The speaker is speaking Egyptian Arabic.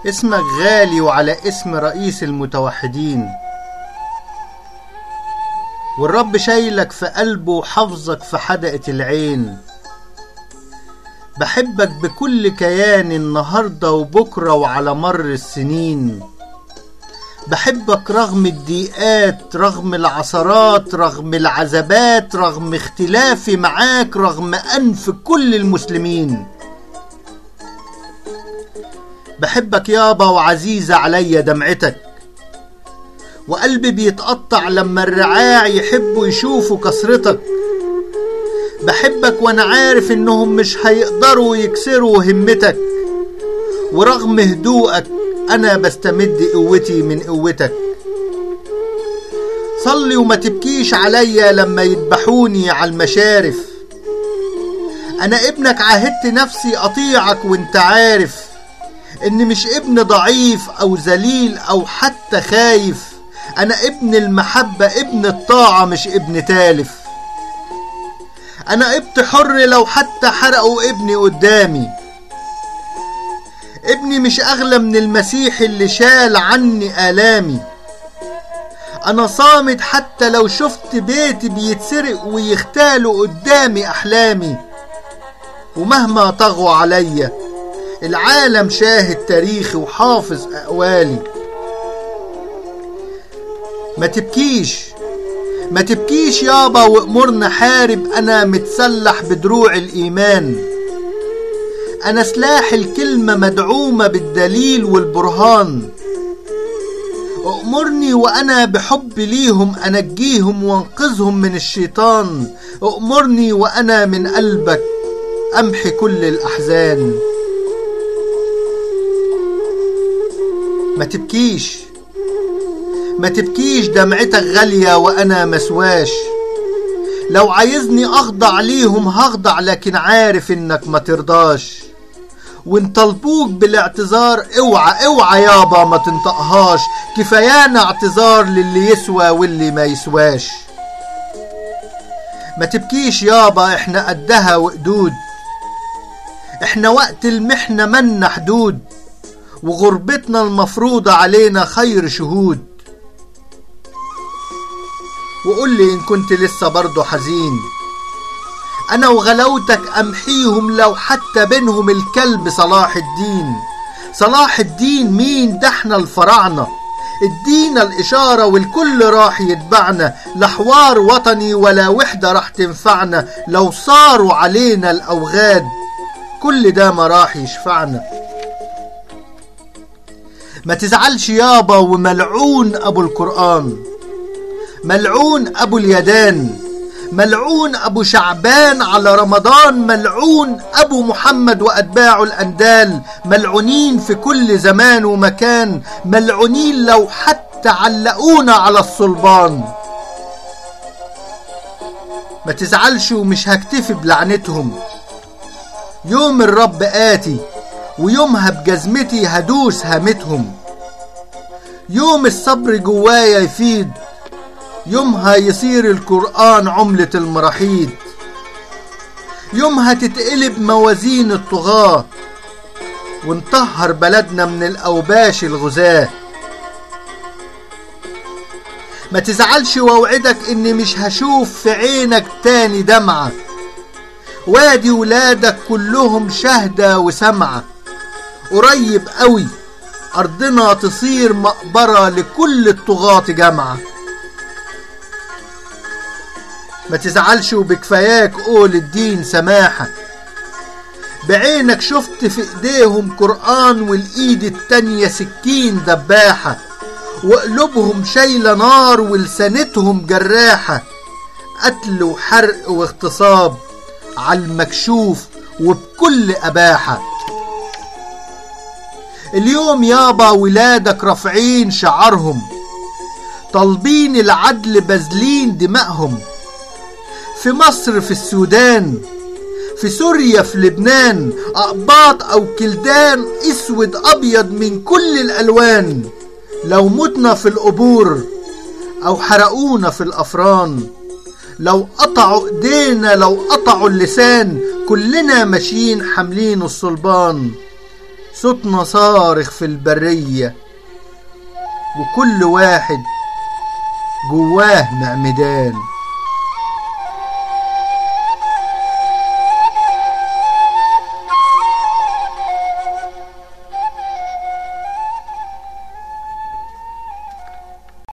اسمك غالي وعلى اسم رئيس المتوحدين والرب شايلك في قلبه وحافظك في حدقة العين بحبك بكل كياني النهاردة وبكرة وعلى مر السنين بحبك رغم الضيقات رغم العثرات رغم العذابات رغم اختلافي معاك رغم أنف كل المسلمين بحبك يابا وعزيزة عليا دمعتك وقلبي بيتقطع لما الرعاع يحبوا يشوفوا كسرتك بحبك وانا عارف انهم مش هيقدروا يكسروا همتك ورغم هدوءك انا بستمد قوتي من قوتك صلي وما تبكيش عليا لما يذبحوني على المشارف انا ابنك عاهدت نفسي اطيعك وانت عارف ان مش ابن ضعيف او ذليل او حتى خايف انا ابن المحبة ابن الطاعة مش ابن تالف انا ابن حر لو حتى حرقوا ابني قدامي ابني مش اغلى من المسيح اللي شال عني الامي انا صامد حتى لو شفت بيتي بيتسرق ويختالوا قدامي احلامي ومهما طغوا عليا العالم شاهد تاريخي وحافظ اقوالي ما تبكيش ما تبكيش يابا وامرنا حارب انا متسلح بدروع الايمان انا سلاح الكلمة مدعومة بالدليل والبرهان أأمرني وأنا بحب ليهم أنجيهم وانقذهم من الشيطان أأمرني وأنا من قلبك أمحي كل الأحزان ما تبكيش ما تبكيش دمعتك غالية وأنا مسواش لو عايزني أخضع ليهم هخضع لكن عارف إنك ما ترضاش وان طلبوك بالاعتذار اوعى اوعى يابا ما تنطقهاش كفايانا اعتذار للي يسوى واللي ما يسواش ما تبكيش يابا احنا قدها وقدود احنا وقت المحنة منا حدود وغربتنا المفروضة علينا خير شهود وقول لي ان كنت لسه برضه حزين انا وغلاوتك امحيهم لو حتى بينهم الكلب صلاح الدين صلاح الدين مين ده احنا الفراعنة ادينا الاشارة والكل راح يتبعنا لا حوار وطني ولا وحدة راح تنفعنا لو صاروا علينا الاوغاد كل ده ما راح يشفعنا ما تزعلش يابا وملعون ابو القرآن ملعون ابو اليدان ملعون ابو شعبان على رمضان ملعون ابو محمد واتباعه الاندال ملعونين في كل زمان ومكان ملعونين لو حتى علقونا على الصلبان ما تزعلش ومش هكتفي بلعنتهم يوم الرب آتي ويومها بجزمتي هدوس هامتهم يوم الصبر جوايا يفيد يومها يصير القرآن عملة المراحيد يومها تتقلب موازين الطغاة ونطهر بلدنا من الأوباش الغزاة ما تزعلش واوعدك اني مش هشوف في عينك تاني دمعة وادي ولادك كلهم شهدة وسمعة قريب قوي أرضنا تصير مقبرة لكل الطغاة جامعة ما تزعلش وبكفاياك قول الدين سماحة بعينك شفت في ايديهم قرآن والايد التانية سكين دباحة وقلوبهم شايلة نار ولسانتهم جراحة قتل وحرق واغتصاب على المكشوف وبكل أباحة اليوم يابا ولادك رافعين شعارهم طالبين العدل بذلين دمائهم في مصر في السودان في سوريا في لبنان أقباط أو كلدان أسود أبيض من كل الألوان لو متنا في القبور أو حرقونا في الأفران لو قطعوا ايدينا لو قطعوا اللسان كلنا ماشيين حاملين الصلبان صوتنا صارخ في البرية وكل واحد جواه معمدان